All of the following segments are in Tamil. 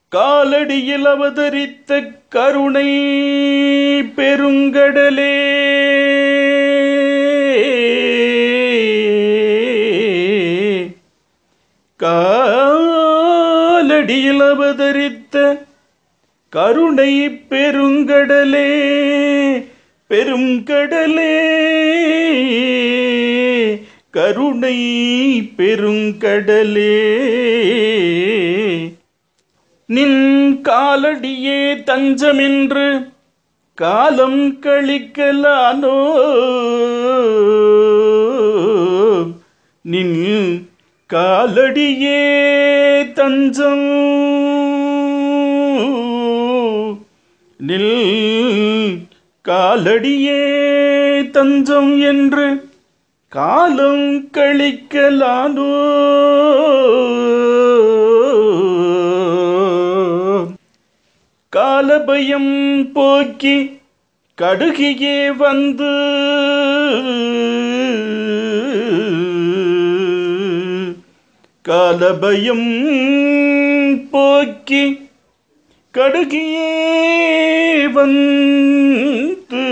காலடியில் அவதரித்த கருணை பெருங்கடலே காலடியில் அவதரித்த கருணை பெருங்கடலே பெருங்கடலே கருணை பெருங்கடலே நின் காலடியே தஞ்சமென்று காலம் கழிக்கலானோ நின் காலடியே தஞ்சம் நில் காலடியே தஞ்சம் என்று காலம் கழிக்கலானோ காலபயம் போக்கி கடுகியே வந்து காலபயம் போக்கி கடுகியே வந்து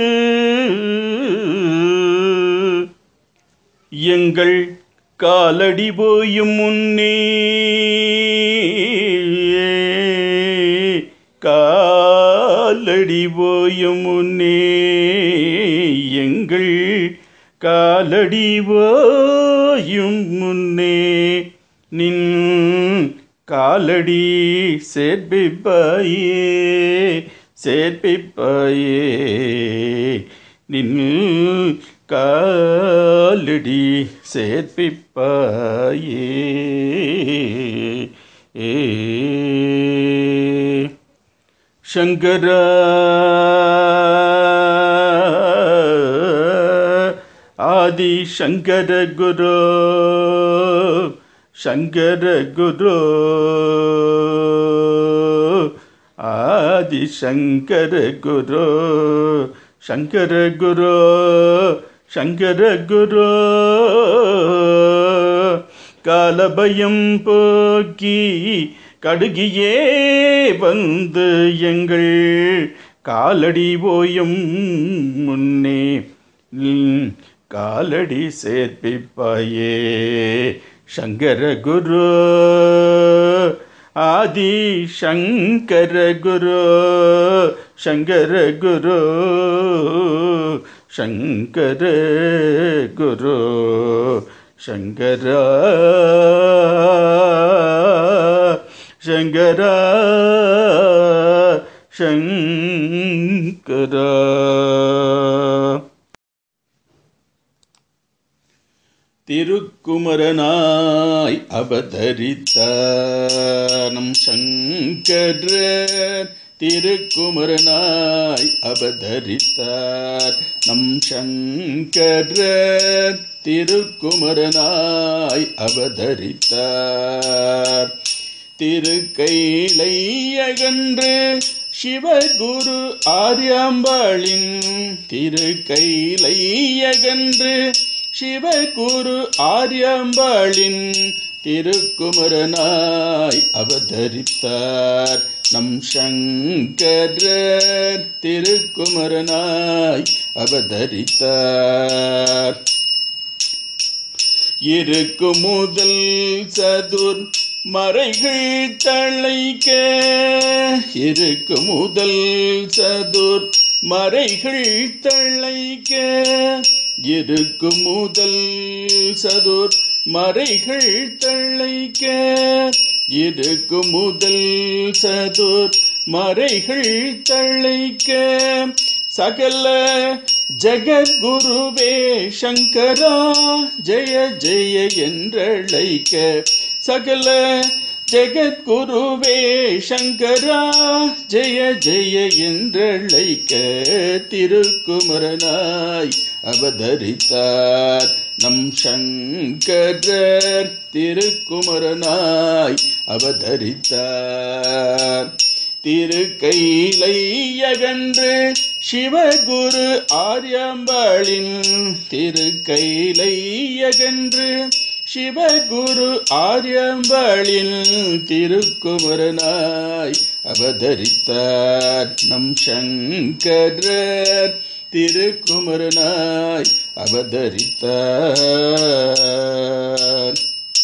எங்கள் காலடி போயும் முன்னே காலடி போயும் முன்னே எங்கள் காலடி போயும் முன்னே நின் காலடி சேர்ப்பிப்பாயே சேர்ப்பிப்பாயே நின் காலடி சேர்ப்பிப்பாயே ஏ சங்கரா ஆதி சங்கர குரு சங்கர குரு ஆதி சங்கர குரு சங்கர குரு சங்கர குரு காலபயம் போக்கி கடுகியே வந்து எங்கள் காலடி போயும் முன்னே நின் காலடி சேர்ப்பிப்பாயே சங்கர குரு ஆதி சங்கர குரு சங்கர குரு சங்கர குரு சங்கரா சங்கரா சங்கரா திருக்குமரனாய் அவதரித்த நம் சங்கரர் திருக்குமரனாய் அவதரித்தார் நம் சங்கரர் திருக்குமரனாய் அவதரித்தார் திருக்கைலை அகன்று சிவகுரு ஆரியாம்பாளின் திருக்கைலை அகன்று சிவகுரு ஆரியாம்பாளின் திருக்குமரனாய் அவதரித்தார் நம் சங்கரர் திருக்குமரனாய் அவதரித்தார் இருக்கு முதல் சதுர் மறைகள் தழைக்க இருக்கு முதல் சதுர் மறைகள் தழைக்க இருக்கு முதல் சதுர் மறைகள் தழைக்க இருக்கு முதல் சதுர் மறைகள் தழைக்க சகல ஜெகத்குருவே சங்கரா ஜெய ஜெய என்றழைக்க சகல ஜெகத்குருவே சங்கரா ஜெய ஜெய என்றழைக்க திருக்குமரனாய் அவதரித்தார் நம் சங்கரர் திருக்குமரனாய் அவதரித்தார் திருக்கைலை அகன்று சிவகுரு ஆரியம்பாளின் திருக்கைலை அகன்று சிவகுரு ஆரியம்பளில் திருக்குமரனாய் அவதரித்தார் நம் சங்கரர் திருக்குமரனாய் அவதரித்தார்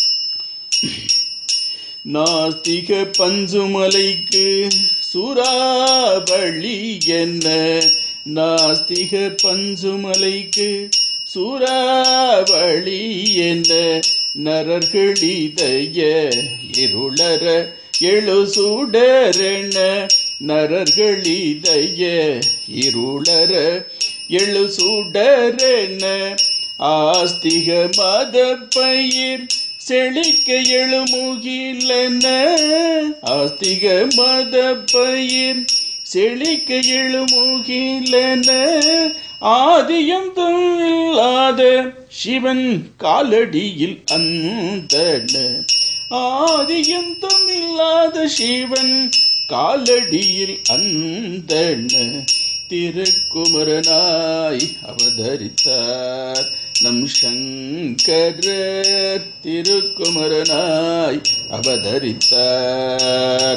நாஸ்திக பஞ்சுமலைக்கு சூறாவளி என்ன நாஸ்திக பஞ்சுமலைக்கு சூறாவளி என்ன நரர்களிதய இருளர எழு சுடரென நரர்களிதய இருளர எழு சுடரென ஆஸ்திக மத பயிர் செழிக்க எழுமுகிலன ஆஸ்திக மத பயிர் செழிக்க எழுமுகிலன ஆதியந்தம் இல்லாத சிவன் காலடியில் அந்தன ஆதியந்தம் இல்லாத சிவன் காலடியில் அந்தன திருக்குமரனாய் அவதரித்தார் நம் சங்கரர் திருக்குமரனாய் அவதரித்தார்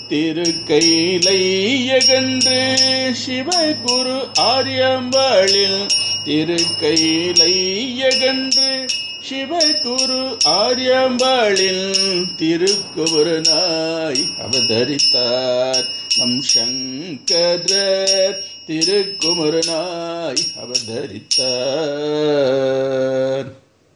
திருக்கைலையகன்று சிவகுரு ஆரியம்பாளில் திருக்கைலையகன்று சிவகுரு ஆரியம்பாளில் திருக்குமரனாய் அவதரித்தார் நம் சங்கரர் திருக்குமரனாய் அவதரித்தார்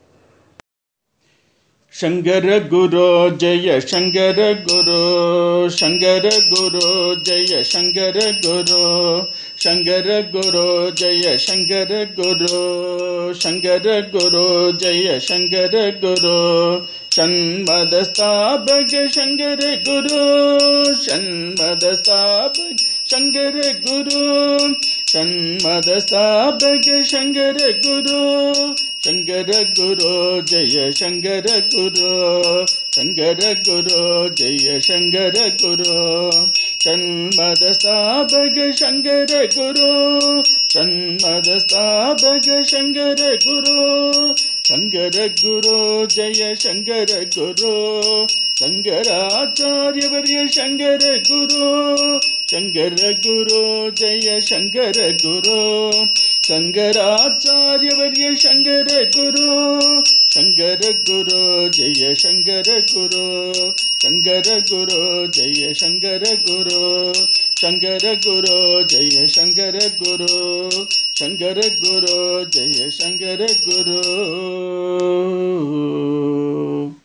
शङ्कर गुरो जय शङ्कर गुरो शङ्कर गुरो जय शङ्कर गुरो शङ्कर गुरो जय शङ्कर गुरो शङ्कर गुरो जय शङ्कर गुरो षण्मदस्तापक शङ्कर गुरो षण्मदस्तापक शङ्कर गुरो षण्मदस्तापक शङ्कर गुरो शङ्कर गुरो जय शङ्कर गुरो शङ्कर गुरो जय शङ्कर गुरो षण्मदस्तापक शङ्कर गुरो षण्मदस्तापक शङ्कर गुरो शङ्कर गुरो जय शङ्कर गुरो शङ्कराचार्यवर्य शङ्कर गुरो शङ्कर गुरो जय शङ्कर गुरो शङ्कराचार्यवर्य शङ्कर गुरो शङ्कर गुरो जय शङ्कर गुरो शङ्कर गुरो जय शङ्कर गुरो शङ्कर गुरो जय शङ्कर गुरो शङ्कर गुरो जय शङ्कर गुरो